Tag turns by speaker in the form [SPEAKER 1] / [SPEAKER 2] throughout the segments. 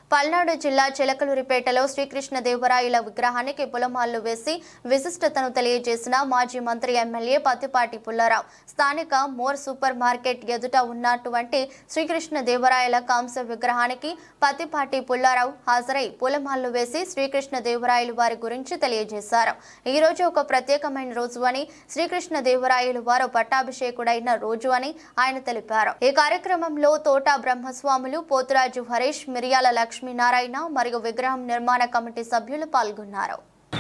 [SPEAKER 1] పల్నాడు జిల్లా చిలకలూరిపేటలో శ్రీకృష్ణదేవరాయల విగ్రహానికి పులమాళ్లు వేసి విశిష్టతను తెలియజేసిన మాజీ మంత్రి ఎమ్మెల్యే పత్తిపాటి పుల్లారావు స్థానిక మోర్ సూపర్ మార్కెట్ ఎదుట ఉన్నటువంటి శ్రీకృష్ణదేవరాయల కాంస్య విగ్రహానికి పత్తిపాటి పుల్లారావు హాజరై పూలమాళ్లు వేసి శ్రీకృష్ణదేవరాయలు వారి గురించి తెలియజేశారు ఈ రోజు ఒక ప్రత్యేకమైన రోజు అని శ్రీకృష్ణదేవరాయలు వారు పట్టాభిషేకుడైన రోజు అని ఆయన తెలిపారు ఈ కార్యక్రమంలో తోట బ్రహ్మస్వాములు పోతురాజు హరీష్ మిరియాల లక్ష్మీనారాయణ మరియు విగ్రహం నిర్మాణ కమిటీ సభ్యులు పాల్గొన్నారు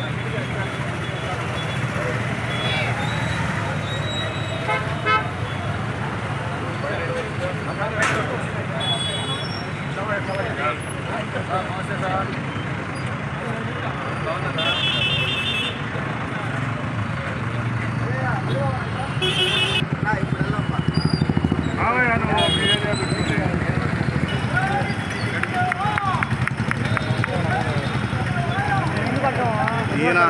[SPEAKER 2] ఈయన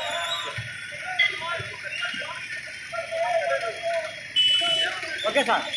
[SPEAKER 3] ఓకే సార్